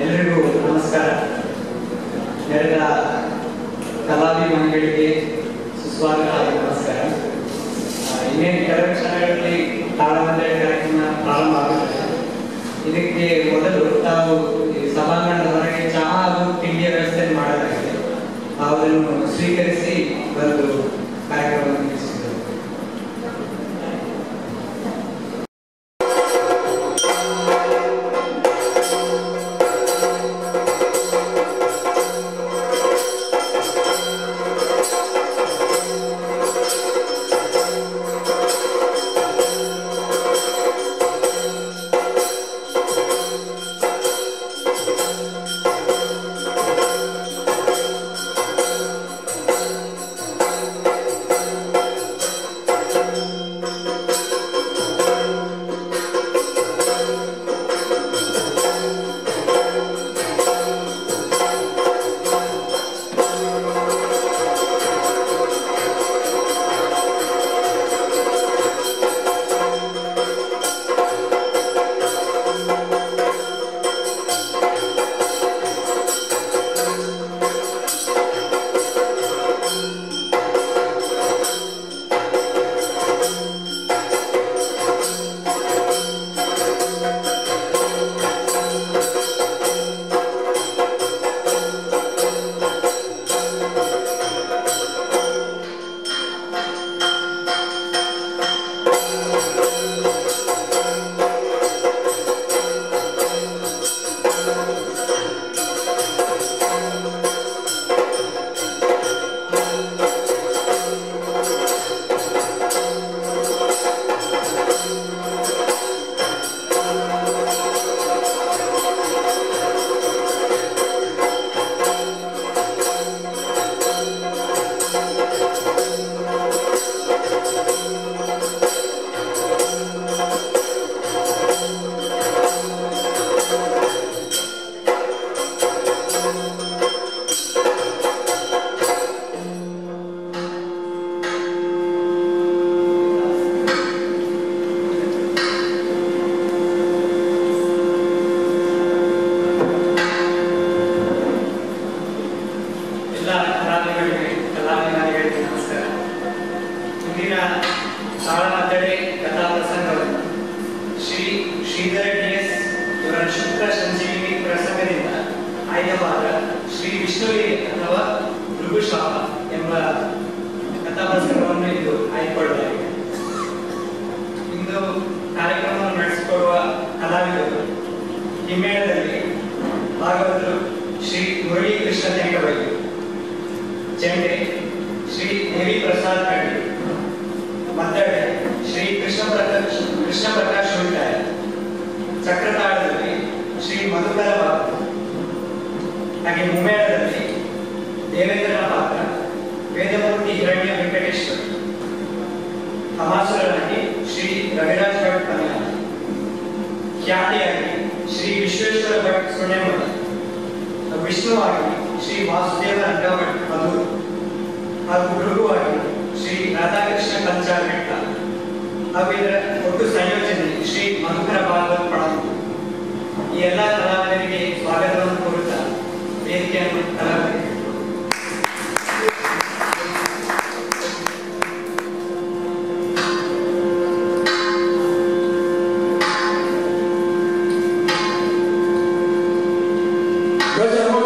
ಎಲ್ರಿಗೂ ನಮಸ್ಕಾರ ನೆರೆದ ಕಲಾಭಿಮಾನಿಗಳಿಗೆ ಸುಸ್ವಾಗತ ಹಾಗೂ ನಮಸ್ಕಾರ ಆ, ಇನ್ನೇನು ಕೆಲವು ಕ್ಷಣಗಳಲ್ಲಿ ತಾಳಮಂದಿರ ಕಾರ್ಯಕ್ರಮ ಪ್ರಾರಂಭ ಆಗುತ್ತದೆ ಇದಕ್ಕೆ ಮೊದಲು ತಾವು ಈ ಸಭಾಂಗಣದ ಹೊರಗೆ ಚಹಾ ಹಾಗೂ ತಿಂಡಿಯ ವ್ಯವಸ್ಥೆ ಮಾಡಲಾಗಿದೆ ಅವನ್ನು ಸ್ವೀಕರಿಸಿ ಬಂದು ಕಾರ್ಯಕ್ರಮವನ್ನು ಮುಗಿಸಿದರು ಎಲ್ಲ ಕಲಾವಿದರಿಗೆ ಕಲಾವಿದರಿಗೆ ನಮಸ್ಕಾರ ಇಂದಿನ ತಾಳಮದ್ದಳೆ ಕಥಾ ಪ್ರಸಂಗವನ್ನು ಶ್ರೀ ಶ್ರೀಧರ ಡಿ ಎಸ್ ಇವರ ಶುಕ್ರ ಸಂಜೀವಿನಿ ಪ್ರಸಂಗದಿಂದ ಆಯ್ದವಾದ ಶ್ರೀ ವಿಷ್ಣುವಿಗೆ ಅಥವಾ ಭೃಗುಶಾಪ ಎಂಬ ಕಥಾ ಪ್ರಸಂಗವನ್ನು ಇಂದು ಆಯ್ದುಕೊಳ್ಳಲಾಗಿದೆ ಇಂದು ಕಾರ್ಯಕ್ರಮವನ್ನು ನಡೆಸಿಕೊಡುವ ಕಲಾವಿದರು ಹಿಮ್ಮೇಳದಲ್ಲಿ ಭಾಗವತರು ಶ್ರೀ ಮುರಳಿ ಕೃಷ್ಣ ತೆಂಕಬೈಲು ಚೆಂಡೆ ಶ್ರೀ ದೇವಿ ಪ್ರಸಾದ್ ಕಡ್ಡಿ ಮದ್ದಳೆ ಶ್ರೀ ಕೃಷ್ಣ ಪ್ರಕಾಶ್ ಕೃಷ್ಣ ಪ್ರಕಾಶ್ ಉಳಿತಾಯ ಚಕ್ರತಾಳದಲ್ಲಿ ಶ್ರೀ ಮಧುಕರ ಬಾಬು ಹಾಗೆ ಮುಮೇಳದಲ್ಲಿ ದೇವೇಂದ್ರನ ಪಾತ್ರ ವೇದಮೂರ್ತಿ ಹಿರಣ್ಯ ವೆಂಕಟೇಶ್ವರ ಹಮಾಸುರನಾಗಿ ಶ್ರೀ ರವಿರಾಜ್ ಭಟ್ ಕನ್ಯಾಲ ಖ್ಯಾತಿಯಾಗಿ ಶ್ರೀ ವಿಶ್ವೇಶ್ವರ ಭಟ್ ಸುಣ್ಯಮಲ ವಿಷ್ಣುವಾಗಿ ಶ್ರೀ ವಾಸುದೇವ ರಂಗಭಟ್ ಮಧು ಹಾಗೂ ಭೃಗುವಾಗಿ ಶ್ರೀ ರಾಧಾಕೃಷ್ಣ ಕಂಚಾರ್ ಬೆಟ್ಟ ಹಾಗೂ ಇದರ ಒಟ್ಟು ಸಂಯೋಜನೆ ಶ್ರೀ ಮಧುಕರ ಭಾಗವತ್ ಪಡಂಬು ಈ ಎಲ್ಲ ಕಲಾವಿದರಿಗೆ ಸ್ವಾಗತವನ್ನು ಕೋರುತ್ತಾ ವೇದಿಕೆಯನ್ನು ಕಲಾವಿದರಿಗೆ ಧ್ವಜಾರೋಹಣ